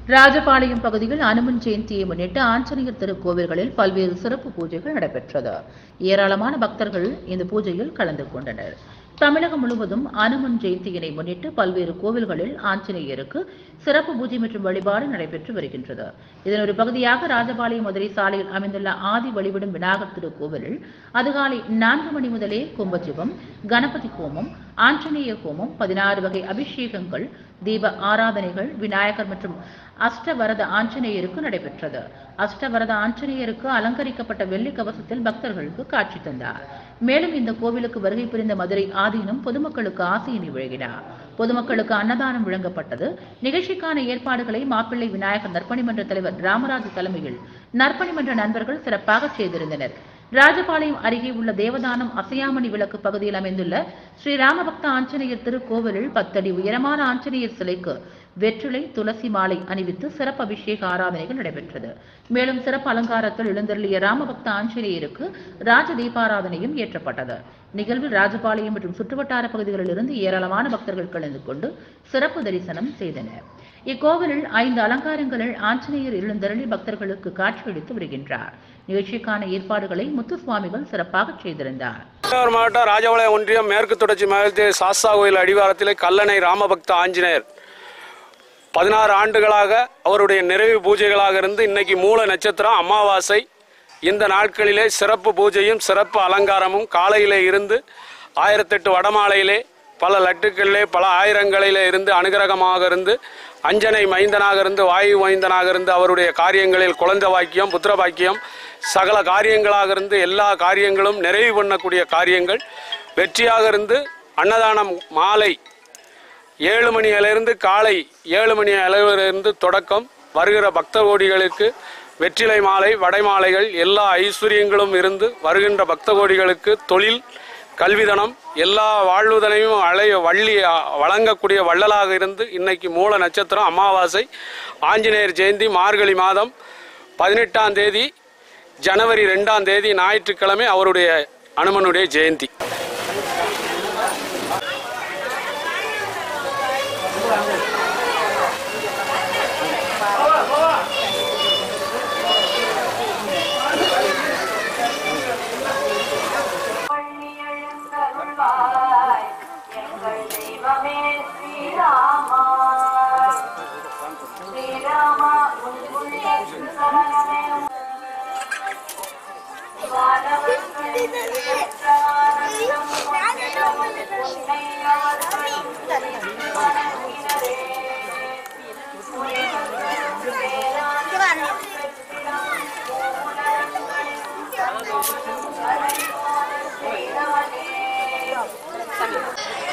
ராஜபாளையம் பகுதியில் அனுமன் ஜெயந்தியை முன்னிட்டு ஆஞ்சநேயர் திருக்கோவில்களில் பல்வேறு சிறப்பு பூஜைகள் நடைபெற்றது ஏராளமான பக்தர்கள் இந்த பூஜையில் கலந்து கொண்டனர் தமிழகம் முழுவதும் அனுமன் ஜெயந்தியினை முன்னிட்டு பல்வேறு கோவில்களில் ஆஞ்சநேயருக்கு சிறப்பு பூஜை மற்றும் வழிபாடு நடைபெற்று வருகின்றது இதன் ஒரு பகுதியாக ராஜபாளையம் மதுரை சாலையில் அமைந்துள்ள ஆதி வழிவிடும் விநாயகர் திருக்கோவிலில் அதிகாலை நான்கு மணி முதலே கும்பஜிபம் கணபதி ஹோமம் ஆஞ்சநேய ஹோமம் பதினாறு வகை அபிஷேகங்கள் தீப ஆராதனைகள் விநாயகர் மற்றும் அஷ்டவரத ஆஞ்சநேயருக்கு நடைபெற்றது அஷ்டவரத ஆஞ்சநேயருக்கு அலங்கரிக்கப்பட்ட வெள்ளி கவசத்தில் பக்தர்களுக்கு காட்சி தந்தார் மேலும் இந்த கோவிலுக்கு வருகை புரிந்த மதுரை ஆதீனம் பொதுமக்களுக்கு ஆசையினை வழங்கினார் பொதுமக்களுக்கு அன்னதானம் வழங்கப்பட்டது நிகழ்ச்சிக்கான ஏற்பாடுகளை மாப்பிள்ளை விநாயகர் நற்பணி மன்ற தலைவர் ராமராஜ் தலைமையில் நற்பணி மன்ற நண்பர்கள் சிறப்பாக செய்திருந்தனர் ராஜபாளையம் அருகே உள்ள தேவதானம் அசையாமணி விளக்கு பகுதியில் அமைந்துள்ள ஸ்ரீ ராமபக்த ஆஞ்சநேயர் திருக்கோவிலில் பத்தடி உயரமான ஆஞ்சநேயர் சிலைக்கு வெற்றிலை துளசி மாலை அணிவித்து சிறப்பு அபிஷேக ஆராதனைகள் நடைபெற்றது மேலும் சிறப்பு அலங்காரத்தில் எழுந்தருளிய ராமபக்த ஆஞ்சநேயருக்கு ராஜ தீபாராதனையும் ஏற்றப்பட்டது நிகழ்வில் ராஜபாளையம் மற்றும் சுற்றுவட்டார பகுதிகளில் இருந்து ஏராளமான பக்தர்கள் கலந்து கொண்டு சிறப்பு தரிசனம் செய்தனர் இக்கோவிலில் ஐந்து அலங்காரங்களில் ஆஞ்சநேயர் எழுந்தருளி பக்தர்களுக்கு காட்சியளித்து வருகின்றார் நிகழ்ச்சிக்கான ஏற்பாடுகளை முத்துசுவாமிகள் சிறப்பாக செய்திருந்தார் தஞ்சாவூர் மாவட்டம் ராஜபாளையம் ஒன்றியம் மேற்கு தொடர்ச்சி மாவட்டத்தில் சாஸ்தா கோயில் அடிவாரத்தில் கல்லணை ராமபக்த ஆஞ்சநேயர் பதினாறு ஆண்டுகளாக அவருடைய நிறைவு பூஜைகளாக இருந்து இன்னைக்கு மூல நட்சத்திரம் அமாவாசை இந்த நாட்களிலே சிறப்பு பூஜையும் சிறப்பு அலங்காரமும் காலையிலே இருந்து ஆயிரத்தெட்டு வடமாலையிலே பல லட்டுக்களிலே பல ஆயிரங்களிலே இருந்து அனுகிரகமாக இருந்து அஞ்சனை மைந்தனாக இருந்து வாயு மைந்தனாக இருந்து அவருடைய காரியங்களில் குழந்தை பாக்கியம் புத்திர பாக்கியம் சகல காரியங்களாக இருந்து எல்லா காரியங்களும் நிறைவு பண்ணக்கூடிய காரியங்கள் வெற்றியாக இருந்து அன்னதானம் மாலை ஏழு மணி அளவிலிருந்து காலை ஏழு மணி அளவிலிருந்து தொடக்கம் வருகிற பக்த கோடிகளுக்கு வெற்றிலை மாலை வடைமாலைகள் எல்லா ஐஸ்வர்யங்களும் இருந்து வருகின்ற பக்த கோடிகளுக்கு தொழில் கல்விதனம் எல்லா வாழ்வுதனையும் அலை வள்ளி வழங்கக்கூடிய வள்ளலாக இருந்து இன்னைக்கு மூல நட்சத்திரம் அமாவாசை ஆஞ்சநேயர் ஜெயந்தி மார்கழி மாதம் பதினெட்டாம் தேதி ஜனவரி ரெண்டாம் தேதி ஞாயிற்றுக்கிழமை அவருடைய அனுமனுடைய ஜெயந்தி பள்ளி எழுந்தருள்வாய் எங்கள் தெய்வமே ஸ்ரீராமா ஸ்ரீராமா உன் புண்ணியத்து சரணமே வானவர்கள் ஏற்ற ஆனந்தம் கொண்டிடும் உன்னை அவர்கள் வணங்கினரே. முனிவர்களுக்கு வேதாந்தம் பெற்றிடும் மூலங்களின் சந்தோஷம் அடைவான செய்தவனே